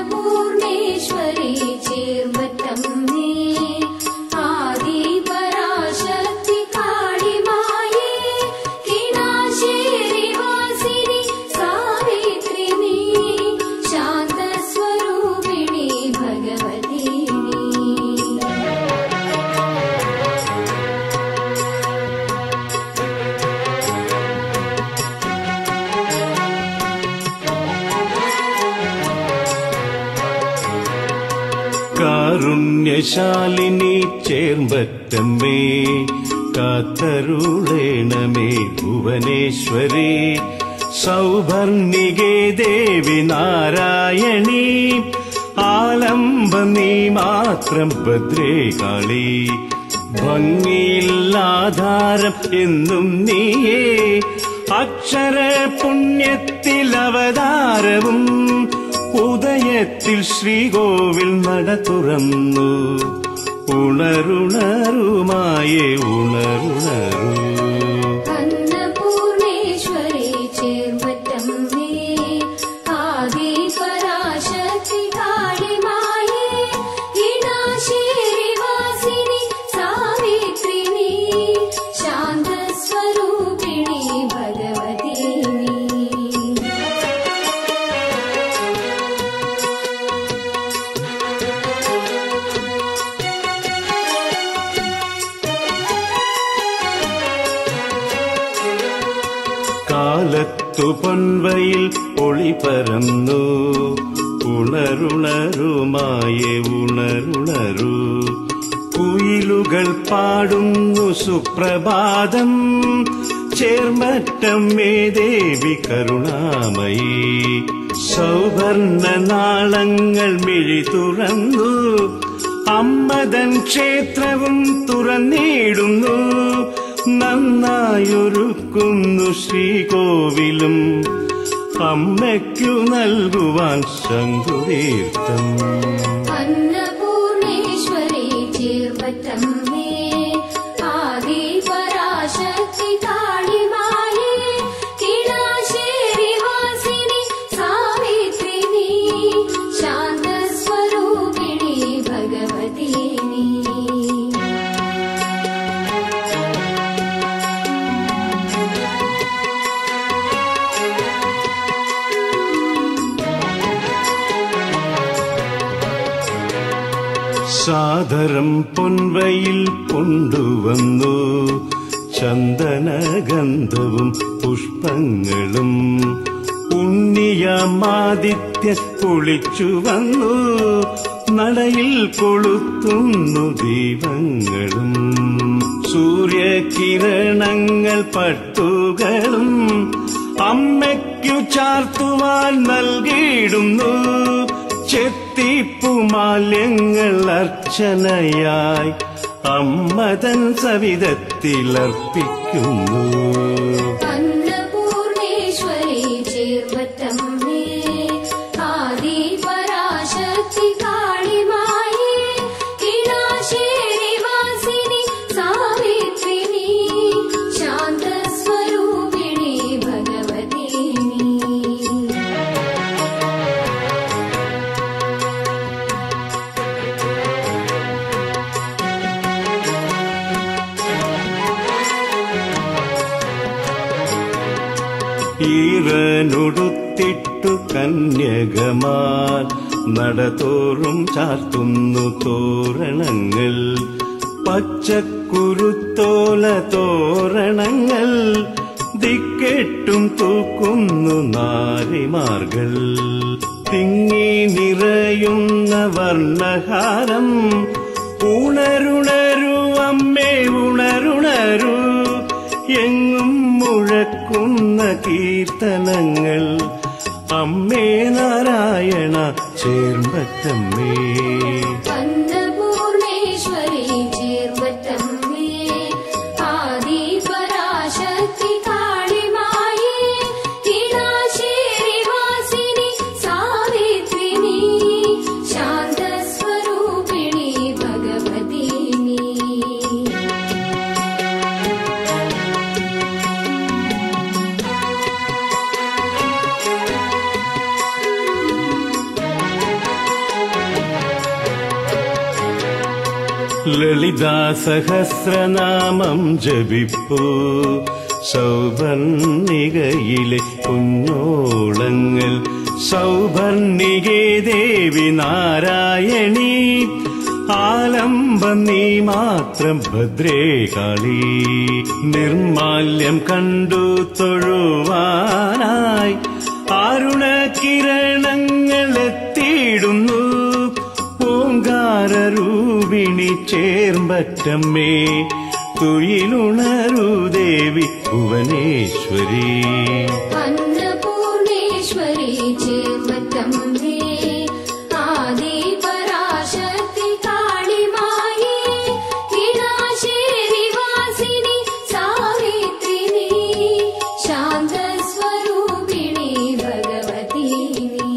അന്നപൂർണേശ്വരി ചേർവറ്റമ്മേ ആദി പരാശക്തി കാളിമായേ കിണാശേരി വാസിനി സാവിത്രി നീ ശാന്തസ്വരൂപിണി ഭഗവതി നീ കാരുണ്യശാലിനി ചേർമ്പറ്റമ്മേ കാത്തരുളേണമേ ഭുവനേശ്വരി സൗഭർണികേ ദേവി നാരായണി ആലംബം നീ മാത്രം ഭദ്രേ കാളി ഭംഗിയില്ലാധാരം എന്നും നീയേ അക്ഷര പുണ്യത്തിൽ അവതാരവും ഉദയത്തിൽ ശ്രീകോവിൽ നട തുറന്നു ഉണരുണരുമായേ ഉണരുണരു അന്നപൂർണേശ്വരി ചേർവറ്റമ്മേ ആദി പരാശക്തി കാളിമായേ ഇണാശേരി വാസിനി സാവിത്രി നീ ശാന്തസ്വരൂപിണി ഭഗവതി നീ കാലത്തു പൊൻവയിൽ ഒളി പരന്നു ഉണരുണരുമായേ ഉണരുണരു കുയിലുകൾ പാടുന്നു സുപ്രഭാതം ചേർമറ്റമ്മേ ദേവി കരുണാമയി സൗവർണ നാളങ്ങൾ മിഴി തുറന്നു അമ്മതൻ ക്ഷേത്രവും തുറന്നിടുന്നു നന്നായൊരുക്കുന്നു ശ്രീകോവിലും അമ്മയ്ക്കു നൽകുവാൻ ശംഖുതീർത്ഥം അന്നപൂർണേശ്വരി ചേർവറ്റമ്മേ ആദി പരാശക്തി കാളിമായേ കിണാശേരി വാസിനി സാവിത്രി നീ ശാന്തസ്വരൂപിണി ഭഗവതി നീ സാദരം പൊൻവയിൽ കൊണ്ടുവന്നു ചന്ദനഗന്ധവും പുഷ്പങ്ങളും ഉണ്ണിയമാദിത്യ കുളിച്ചു വന്നു നടയിൽ കൊളുത്തുന്നു ദീപങ്ങളും സൂര്യകിരണങ്ങൾ പട്ടുകളും അമ്മയ്ക്കു ചാർത്തുവാൻ നൽകിയിടുന്നു ചെത്തിപ്പുമാല്യങ്ങൾ അർച്ചനയായി അമ്മതൻ സവിധത്തിലർപ്പിക്കുന്നു അന്നപൂർണേശ്വരി ചേർവറ്റമ്മേ ആദി പരാശക്തി കാളിമായേ കിണാശേരി വാസിനി സാവിത്രി നീ ശാന്തസ്വരൂപിണി ഭഗവതി നീ ഈറനുടുത്തിട്ടു കന്യകമാർ നടതോറും ചാർത്തുന്നു തോരണങ്ങൾ പച്ചക്കുരുത്തോല തോരണങ്ങൾ ദിക്കെട്ടും തൂക്കുന്നു നാരിമാർകൾ തിങ്ങി നിറയുന്ന വർണ്ണഹാരം ഉണരുണരു അമ്മേ ഉണരുണരു എങ്ങും മുഴക്കുന്ന കീർത്തനങ്ങൾ അമ്മേ നാരായണ ചേർമ്പറ്റമ്മേ അന്നപൂർണേശ്വരി ചേർവറ്റമ്മേ ആദി പരാശക്തി കാളിമായേ കിണാശേരി വാസിനി സാവിത്രി നീ ശാന്തസ്വരൂപിണി ഭഗവതി നീ ലളിതാ സഹസ്രനാമം ജപിപ്പൂ സൗവർണികയിലെ കുഞ്ഞോളങ്ങൾ സൗവർണികേ ദേവി നാരായണി ആലംബം നീ മാത്രം ഭദ്രേ കാളി നിർമാല്യം കണ്ടു തൊഴുവാനായി അരുണകിരണങ്ങൾ എത്തിയിടുന്നു ഓങ്കാരൂപിണി ചേർമ്പറ്റമ്മേ തുയിലുണരൂ ദേവി ഭുവനേശ്വരി അന്നപൂർണേശ്വരി ചേർവത്തമ്മേ ആദി പരാശക്തി കാളിമായേ വിനാശേരി വാസിനി സാവിത്രിനി ശാന്തസ്വരൂപിണി ഭഗവതി നീ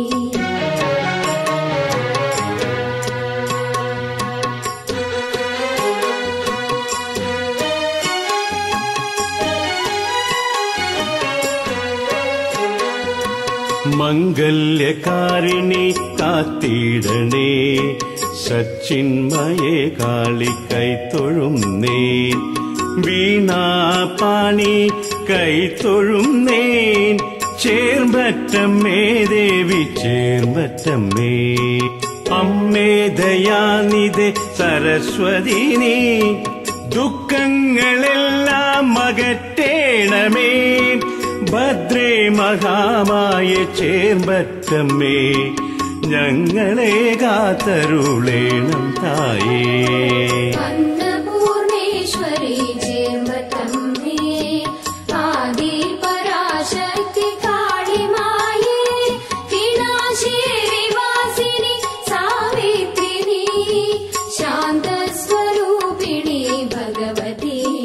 മംഗല്യകാരിണി കാത്തിടണേ സച്ചിന്മയെ കാളി കൈത്തൊഴുന്നേ വീണാപാണി കൈത്തൊഴുന്നേൻ ചേർമ്പറ്റമ്മേ ദേവി ചേർമ്പറ്റമ്മേ അമ്മേ ദയാനിധെ സരസ്വതി നീ ദുഃഖങ്ങളെല്ലാം അകറ്റേണമേ ഭദ്രേ മഹാമായ ചേർമ്പറ്റമ്മേ ഞങ്ങളെ കാത്തരുളേണം തായേ അന്നപൂർണേശ്വരി ചേർവത്തമ്മേ ആദി പരാശക്തി കാളിമായേ വിനാശേരി വാസിനി സാവിത്രിനി ശാന്തസ്വരൂപിണി ഭഗവതി